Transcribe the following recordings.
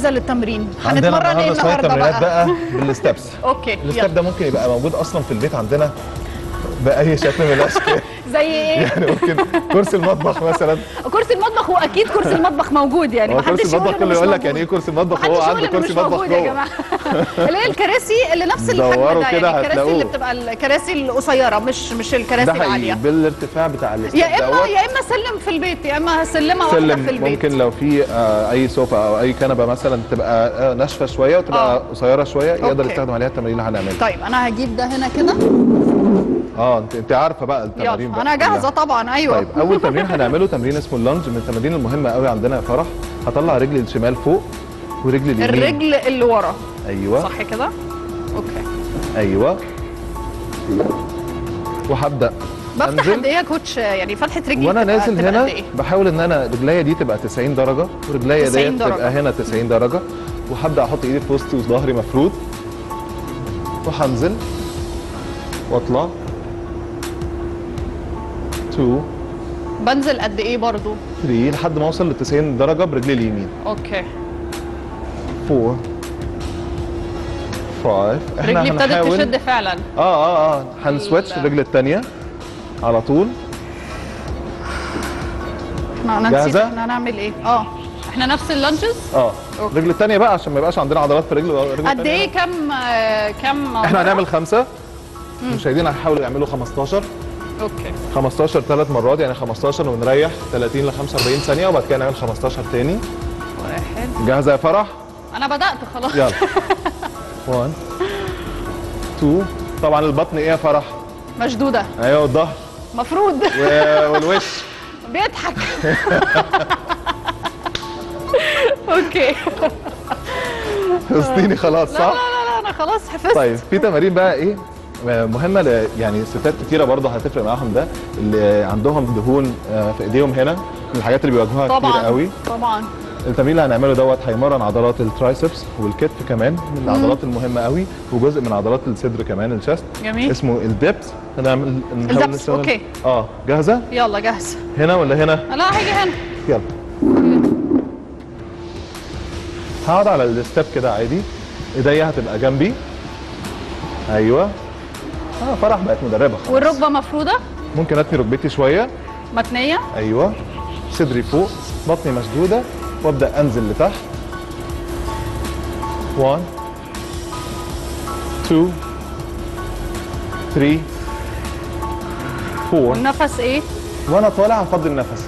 جاهزه للتمرين عندنا هنتمرن ايه النهارده شويه النهارده تمرينات بقى بقى بالستبس اوكي الستب يلا ده ممكن يبقى موجود اصلا في البيت عندنا باي شكل من الاشكال زي ايه يعني ممكن كرسي المطبخ مثلا كرسي المطبخ هو اكيد كرسي المطبخ موجود يعني هو محدش كرسي يقول المطبخ إنه كله مش يقول لك موجود. يعني ايه كرسي المطبخ هو محدش عنده يقول إنه كرسي مش مطبخ موجود يا جوه جماعه اللي هي الكراسي اللي نفس الحجم دوروا ده كده يعني الكراسي هتلاقوه. اللي بتبقى الكراسي القصيره مش مش الكراسي ده حقيقي العاليه بالارتفاع بتاع الستب يا اما دوت. يا اما سلم في البيت يا اما سلمه واحده سلم في البيت ممكن لو في آه، اي سوفا او اي كنبه مثلا تبقى آه، ناشفه شويه وتبقى آه. قصيره شويه يقدر أوكي. يستخدم عليها التمارين اللي هنعملها طيب انا هجيب ده هنا كده اه انت انت عارفه بقى التمارين يلا بقى انا كلها. جاهزه طبعا ايوه طيب اول تمرين هنعمله تمرين اسمه اللانج من التمارين المهمه قوي عندنا يا فرح هطلع رجلي الشمال فوق ورجلي اليمين الرجل اللي ورا ايوه صح كده اوكي ايوه وهبدا بفتح أنزل. قد ايه يا كوتش يعني فتحه رجلي وانا بتبقى- نازل بتبقى هنا قد إيه؟ بحاول ان انا رجليا دي تبقى 90 درجه ورجليا 90 ديت درجة. تبقى هنا 90 درجه وهبدا احط ايدي في وسطي وظهري مفرود وهنزل واطلع 2 بنزل قد ايه برضو 3 لحد ما اوصل ل 90 درجه برجلي اليمين اوكي 4 5 رجلي ابتدت تشد فعلا اه اه اه هنسويتش ال- الرجل الثانيه على طول احنا انا نسيت جاهزة؟ احنا هنعمل ايه اه احنا نفس اللانجز اه أوكي. الرجل الثانيه بقى عشان ما يبقاش عندنا عضلات في الرجل الرجل قد التانية. ايه كم آه، كم احنا مرة؟ هنعمل خمسه المشاهدين هيحاولوا يعملوا 15 اوكي 15 ثلاث مرات يعني 15 ونريح 30 ل 45 ثانيه وبعد كده نعمل 15 تاني واحد جاهزه يا فرح انا بدات خلاص يلا 1 2 طبعا البطن ايه يا فرح مشدوده ايوه الظهر مفروض و- والوش بيضحك اوكي فلسطيني خلاص لا صح لا لا, لا انا خلاص حفظت طيب في تمارين بقى ايه مهمه ل... يعني ستات كتيره برضه هتفرق معاهم ده اللي عندهم دهون آه، في ايديهم هنا من الحاجات اللي بيواجهوها كتير طبعا قوي طبعا التمرين اللي هنعمله دوت هيمرن عضلات الترايسبس والكتف كمان من العضلات المهمه قوي وجزء من عضلات الصدر كمان الشست جميل. اسمه الدبس هنعمل نحاول الدبس، نشتغل- أوكي. اه جاهزه يلا جاهزه هنا ولا هنا لا هيجي هنا يلا هقعد على الستيب كده عادي ايديا هتبقى جنبي ايوه اه فرح بقت مدربه خلاص والركبه مفروده ممكن اتني ركبتي شويه متنيه ايوه صدري فوق بطني مشدوده وابدا انزل لتحت 1 2 3 4 والنفس ايه وانا طالع هفضي النفس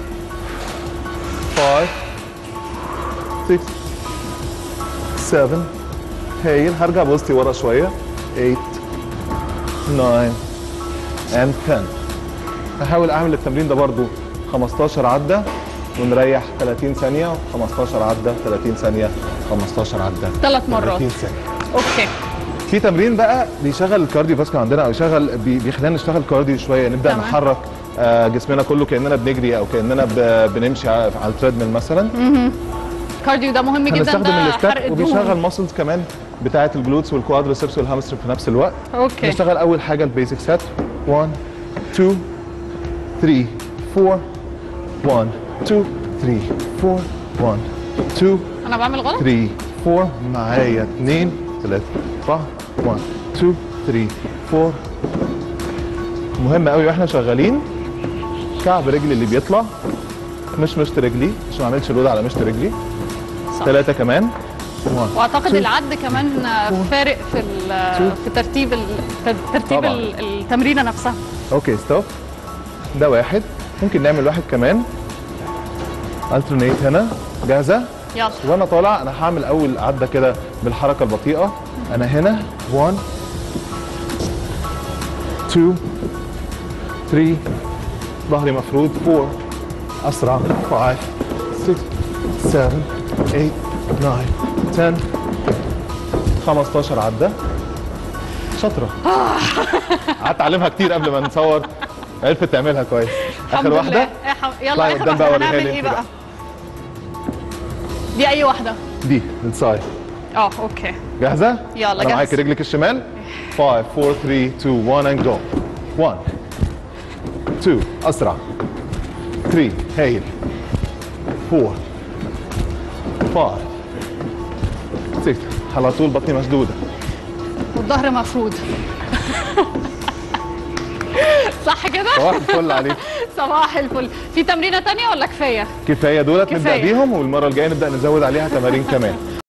5 6 7 هايل هرجع بوزتي ورا شويه 8 9 and 10 هحاول اعمل التمرين ده برضو 15 عده ونريح 30 ثانيه 15 عده 30 ثانيه 15 عده ثلاث مرات 30 ثانيه اوكي في تمرين بقى بيشغل الكارديو فاسكولار عندنا او يشغل بي- بيخلينا نشتغل كارديو شويه نبدا تمام. نحرك آه، جسمنا كله كاننا بنجري او كاننا ب- بنمشي ع- على التريدميل مثلا كارديو ده مهم جدا هنستخدم ده حرق الستاب وبيشغل الدهون ماسلز كمان بتاعه الجلوتس والكوادريسبس والهامستر في نفس الوقت اوكي نشتغل اول حاجه البيزك سيت 1 2 3 4 1 2 3 4 1 2 انا بعمل غلط 3 4 معايا 2 3 4 1 2 3 4 مهم قوي واحنا شغالين كعب رجلي اللي بيطلع مش مشط رجلي عشان ما اعملش لود على مشط رجلي صح. ثلاثة كمان 1 واعتقد two, العد كمان فارق في ال- two. في ترتيب ال- ترتيب طبعاً. ال- التمرينه نفسها اوكي ستوب ده واحد ممكن نعمل واحد كمان الترنيت هنا جاهزة يلا وانا طالع انا هعمل اول عدة كده بالحركة البطيئة انا هنا 1 2 3 ظهري مفرود 4 اسرع 5 6 7 8 9 10 15 عدة شاطرة قعدت اعلمها كتير قبل ما نصور عرفت تعملها كويس الحمد اخر لله. واحدة إيه ح- يلا اطلعي اخر قدام بقى واحده وريها هنعمل لي ايه انت بقى بقى. دي اي واحده دي السايد اه اوكي جاهزة؟ يلا، أنا جاهزة. معاك رجلك الشمال 5 4 3 2 1 and go 1 2 أسرع 3 هايل 4 5 ذاتس ات على طول بطني مشدوده والظهر مفرود صح كده؟ صباح الفل عليك صباح الفل في تمرينه تانية ولا كفايه؟ كفايه دولت نبدا كفاية. بيهم والمره الجايه نبدا نزود عليها تمارين كمان